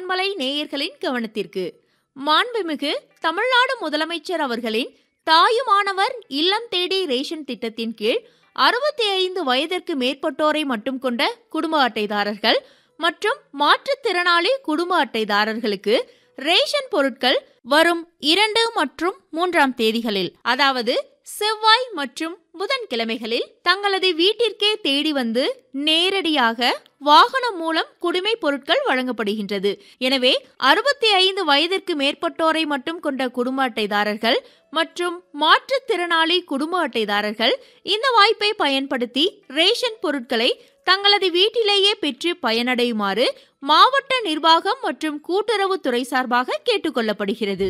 பண்பலை நேயர்களின் கவனத்திற்கு மாண்புமிகு தமிழ்நாடு முதலமைச்சர் அவர்களின் தாயுமானவர் இல்லம் தேடி ரேஷன் திட்டத்தின் கீழ் அறுபத்தி ஐந்து வயதிற்கு மேற்பட்டோரை மட்டும் கொண்ட குடும்ப அட்டைதாரர்கள் மற்றும் மாற்றுத்திறனாளி குடும்ப அட்டைதாரர்களுக்கு ரேஷன் பொருட்கள் வரும் இரண்டு மற்றும் மூன்றாம் தேதிகளில் அதாவது செவ்வாய் மற்றும் புதன்கிழமைகளில் தங்களது வீட்டிற்கே தேடி வந்து நேரடியாக வாகனம் மூலம் குடிமை பொருட்கள் வழங்கப்படுகின்றது எனவே அறுபத்தி ஐந்து வயதிற்கு மேற்பட்டோரை மட்டும் கொண்ட குடும்ப அட்டைதாரர்கள் மற்றும் மாற்றுத்திறனாளி குடும்ப அட்டைதாரர்கள் இந்த வாய்ப்பை பயன்படுத்தி ரேஷன் பொருட்களை தங்களது வீட்டிலேயே பெற்று பயனடையுமாறு மாவட்ட நிர்வாகம் மற்றும் கூட்டுறவுத்துறை சார்பாக கேட்டுக்கொள்ளப்படுகிறது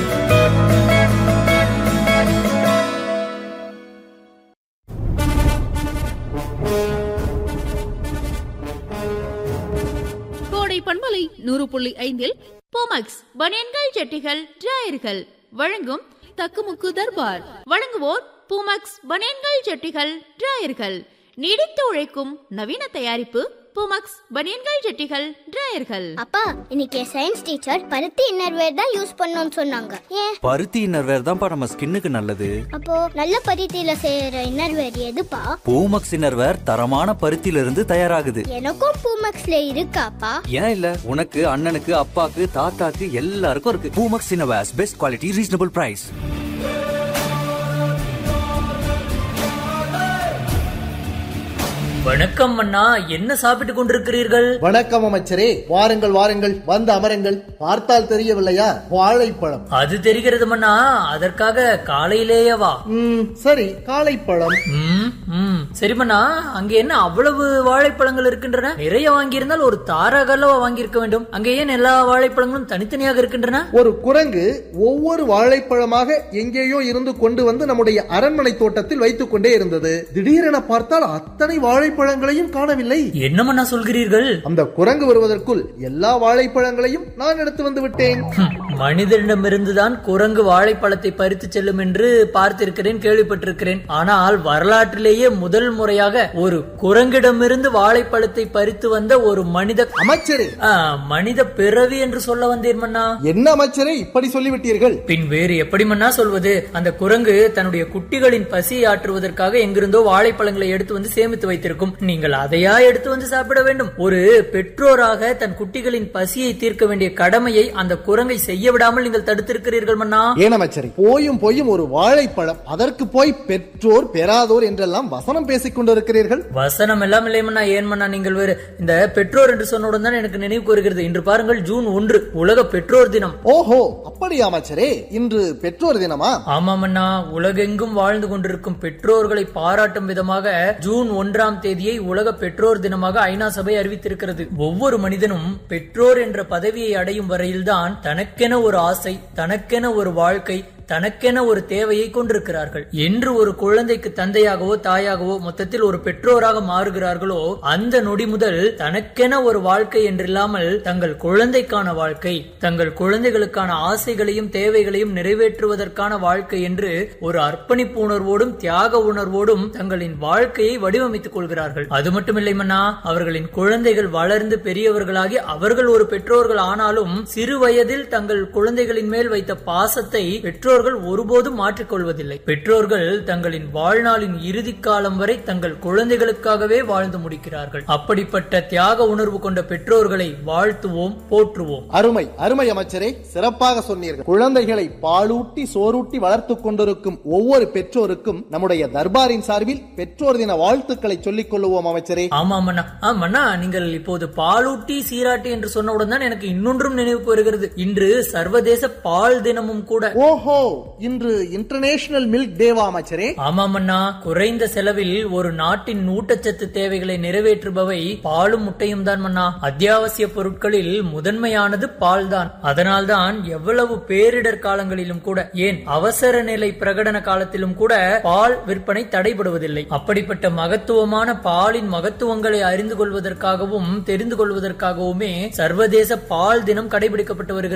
கோடை பண்பலை நூறு புள்ளி ஐந்தில் போமக்ஸ் பனியன்கள் ஜட்டிகள் டிராயர்கள் வழங்கும் தக்குமுக்கு தர்பார் வழங்குவோர் பூமக்ஸ் பனியன்கள் ஜட்டிகள் டிராயர்கள் நீடித்து உழைக்கும் நவீன தயாரிப்பு பூமக்ஸ் பனியன்கள் ஜட்டிகள் டிராயர்கள் அப்பா இன்னைக்கு சயின்ஸ் டீச்சர் பருத்தி இன்னர்வேர் தான் யூஸ் பண்ணணும்னு சொன்னாங்க ஏன் பருத்தி இன்னர்வேர் தான்ப்பா நம்ம ஸ்கின்னுக்கு நல்லது அப்போ நல்ல பருத்தியில செய்யற இன்னர்வேர் எதுப்பா பூமக்ஸ் இன்னர்வேர் தரமான பருத்தியில இருந்து தயாராகுது எனக்கும் பூமக்ஸ்ல இருக்காப்பா ஏன் இல்ல உனக்கு அண்ணனுக்கு அப்பாக்கு தாத்தாக்கு எல்லாருக்கும் இருக்கு Poomex innerwears best quality reasonable price வணக்கம் அண்ணா என்ன சாப்பிட்டு கொண்டிருக்கிறீர்கள் வணக்கம் அமைச்சரே வாருங்கள் வாருங்கள் வந்து அமருங்கள் பார்த்தால் தெரியவில்லையா வாழைப்பழம் அது தெரிகிறது மன்னா அதற்காக காலையிலேயே வா ம் சரி காளைப்பழம் ம், ம். சரி மன்னா அங்க என்ன அவ்வளவு வாழைப்பழங்கள் இருக்கின்றன நிறைய வாங்கியிருந்தால் ஒரு தாராகல்லவா வாங்கியிருக்க வேண்டும் அங்க ஏன் எல்லா வாழைப்பழங்களும் தனித்தனியாக இருக்கின்றன ஒரு குரங்கு ஒவ்வொரு வாழைப்பழமாக எங்கேயோ இருந்து கொண்டு வந்து நம்முடைய அரண்மனை தோட்டத்தில் வைத்துக் கொண்டே இருந்தது திடீரென பார்த்தால் அத்தனை வாழைப்பழங்களையும் காணவில்லை என்ன மன்னா சொல்கிறீர்கள் அந்த குரங்கு வருவதற்குள் எல்லா வாழைப்பழங்களையும் நான் எடுத்து வந்து விட்டேன் ஹம், மனிதனிடமிருந்துதான் குரங்கு வாழைப்பழத்தை பறித்து செல்லும் என்று பார்த்திருக்கிறேன் கேள்விப்பட்டிருக்கிறேன் ஆனால் வரலாற்றிலேயே முதல் முறையாக ஒரு குரங்கிடமிருந்து வாழைப்பழத்தை பறித்து வந்த ஒரு மனித அமைச்சரே ஆ, மனித பிறவி என்று சொல்ல வந்தேன் மன்னா என்ன அமைச்சரே இப்படி சொல்லிவிட்டீர்கள் பின் வேறு எப்படி மன்னா சொல்வது அந்த குரங்கு தன்னுடைய குட்டிகளின் பசியை ஆற்றுவதற்காக எங்கிருந்தோ வாழைப்பழங்களை எடுத்து வந்து சேமித்து வைத்திருக்கும் நீங்கள் அதையா எடுத்து வந்து சாப்பிட வேண்டும் ஒரு பெற்றோராக தன் குட்டிகளின் பசியை தீர்க்க வேண்டிய கடமையை அந்த குரங்கை செய்ய விடாமல் நீங்கள் தடுத்திருக்கிறீர்கள் மன்னா ஏன் அமைச்சரே போயும் போயும் ஒரு வாழைப்பழம் அதற்கு போய் பெற்றோர் பெறாதோர் என்றெல்லாம் வசனம் பேசிக் கொண்டிருக்கிறீர்கள் வசனம் எல்லாம் இல்லை மன்னா ஏன் மன்னா நீங்கள் வேறு இந்த பெற்றோர் என்று சொன்னவுடன் தான் எனக்கு நினைவு வருகிறது இன்று பாருங்கள் ஜூன் ஒன்று உலக பெற்றோர் தினம் ஓஹோ அப்படியா அமைச்சரே இன்று பெற்றோர் தினமா ஆமாமண்ணா உலகெங்கும் வாழ்ந்து கொண்டிருக்கும் பெற்றோர்களை பாராட்டும் விதமாக ஜூன் ஒன்றாம் தேதியை உலக பெற்றோர் தினமாக ஐநா சபை அறிவித்திருக்கிறது ஒவ்வொரு மனிதனும் பெற்றோர் என்ற பதவியை அடையும் வரையில்தான் தனக்கென ஒரு ஆசை தனக்கென ஒரு வாழ்க்கை தனக்கென ஒரு தேவையை கொண்டிருக்கிறார்கள் என்று ஒரு குழந்தைக்கு தந்தையாகவோ தாயாகவோ மொத்தத்தில் ஒரு பெற்றோராக மாறுகிறார்களோ அந்த நொடி முதல் தனக்கென ஒரு வாழ்க்கை என்றில்லாமல் தங்கள் குழந்தைக்கான வாழ்க்கை தங்கள் குழந்தைகளுக்கான ஆசைகளையும் தேவைகளையும் நிறைவேற்றுவதற்கான வாழ்க்கை என்று ஒரு அர்ப்பணிப்பு உணர்வோடும் தியாக உணர்வோடும் தங்களின் வாழ்க்கையை வடிவமைத்துக் கொள்கிறார்கள் அது மட்டுமில்லை மன்னா அவர்களின் குழந்தைகள் வளர்ந்து பெரியவர்களாகி அவர்கள் ஒரு பெற்றோர்கள் ஆனாலும் சிறு வயதில் தங்கள் குழந்தைகளின் மேல் வைத்த பாசத்தை பெற்றோர்கள் ஒருபோதும் மாற்றிக்கொள்வதில்லை பெற்றோர்கள் தங்களின் வாழ்நாளின் இறுதி காலம் வரை தங்கள் குழந்தைகளுக்காகவே வாழ்ந்து முடிக்கிறார்கள் அப்படிப்பட்ட தியாக உணர்வு கொண்ட பெற்றோர்களை வாழ்த்துவோம் போற்றுவோம் அருமை அருமை அமைச்சரே சிறப்பாக சொன்னீர்கள் குழந்தைகளை பாலூட்டி சோறூட்டி வளர்த்துக் கொண்டிருக்கும் ஒவ்வொரு பெற்றோருக்கும் நம்முடைய தர்பாரின் சார்பில் பெற்றோர் தின வாழ்த்துக்களை சொல்லிக் கொள்ளுவோம் அமைச்சரே ஆமா மன்னா ஆ மன்னா நீங்கள் இப்போது பாலூட்டி சீராட்டி என்று சொன்னவுடன் தான் எனக்கு இன்னொன்றும் நினைவுக்கு வருகிறது இன்று சர்வதேச பால் தினமும் கூட ஓஹோ இன்று இன்டர்நேஷனல் மில்க் டேவா அமைச்சரே ஆமாமண்ணா குறைந்த செலவில் ஒரு நாட்டின் ஊட்டச்சத்து தேவைகளை நிறைவேற்றுபவை பாலும் முட்டையும் தான் மன்னா அத்தியாவசிய பொருட்களில் முதன்மையானது பால் தான் அதனால்தான் எவ்வளவு பேரிடர் காலங்களிலும் கூட ஏன் அவசர நிலை பிரகடன காலத்திலும் கூட பால் விற்பனை தடைபடுவதில்லை அப்படிப்பட்ட மகத்துவமான பாலின் மகத்துவங்களை அறிந்து கொள்வதற்காகவும் தெரிந்து கொள்வதற்காகவுமே சர்வதேச பால் தினம் கடைபிடிக்கப்பட்டு வருகிறது